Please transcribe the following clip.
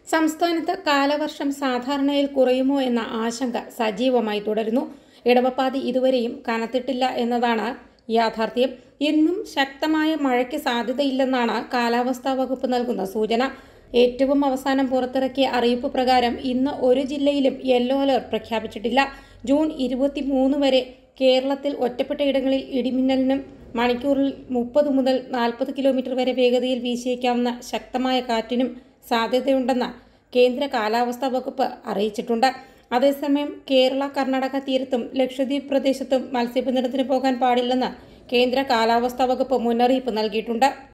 സംസ്ഥാനത്ത് കാലവർഷം സാധാരണയിൽ കുറയുമോ എന്ന ആശങ്ക സജീവമായി തുടരുന്നു ഇടവപ്പാതി ഇതുവരെയും കനത്തിട്ടില്ല എന്നതാണ് യാഥാർത്ഥ്യം ഇന്നും ശക്തമായ മഴയ്ക്ക് സാധ്യതയില്ലെന്നാണ് കാലാവസ്ഥാ വകുപ്പ് നൽകുന്ന സൂചന ഏറ്റവും അവസാനം പുറത്തിറക്കിയ അറിയിപ്പ് പ്രകാരം ഇന്ന് ഒരു ജില്ലയിലും യെല്ലോ അലർട്ട് പ്രഖ്യാപിച്ചിട്ടില്ല ജൂൺ ഇരുപത്തിമൂന്ന് വരെ കേരളത്തിൽ ഒറ്റപ്പെട്ട ഇടങ്ങളിൽ ഇടിമിന്നലിനും മണിക്കൂറിൽ മുപ്പത് മുതൽ നാൽപ്പത് കിലോമീറ്റർ വരെ വേഗതയിൽ വീശിയേക്കാവുന്ന ശക്തമായ കാറ്റിനും സാധ്യതയുണ്ടെന്ന് കേന്ദ്ര കാലാവസ്ഥാ വകുപ്പ് അറിയിച്ചിട്ടുണ്ട് അതേസമയം കേരള കർണാടക തീരത്തും ലക്ഷദ്വീപ് പ്രദേശത്തും മത്സ്യബന്ധനത്തിന് പോകാൻ പാടില്ലെന്ന് കേന്ദ്ര കാലാവസ്ഥാ വകുപ്പ് മുന്നറിയിപ്പ് നൽകിയിട്ടുണ്ട്